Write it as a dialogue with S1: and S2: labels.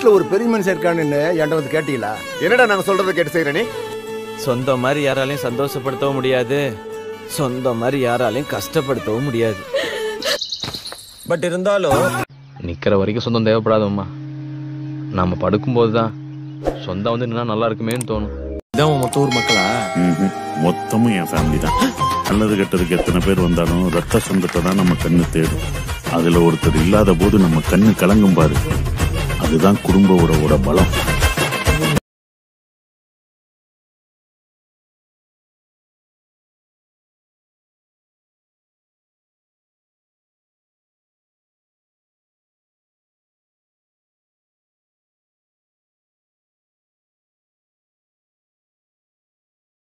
S1: வீட்டுல ஒரு பெரிய மனுஷன் இருக்கானுன்னு என்கிட்ட வந்து கேட்டீங்களா
S2: என்னடா நாங்க சொல்றதை கேட்டு செய்யற நீ
S3: சொந்த மாதிரி யாராலையும் சந்தோஷப்படுத்தவும் முடியாது சொந்த மாதிரி யாராலையும் கஷ்டப்படுத்தவும் முடியாது
S4: பட் இருந்தாலும்
S5: நிக்கிற வரைக்கும் சொந்தம் தேவைப்படாதம்மா நாம படுக்கும்போது தான் சொந்தம் வந்து நின்னா நல்லா இருக்குமேன்னு தோணும்
S4: இதான் உன் மொத்த ஊர் மக்களா
S6: ம்ஹும். மொத்தமும் என் ஃபேமிலி தான் நல்லது கெட்டதுக்கு எத்தனை பேர் வந்தாலும் ரத்த சொந்தத்தை தான் நம்ம கண்ணு தேடும் அதுல ஒருத்தர் இல்லாத போது நம்ம கண்ணு கலங்கும் பாரு அதுதான் குடும்ப உறவோட பலம்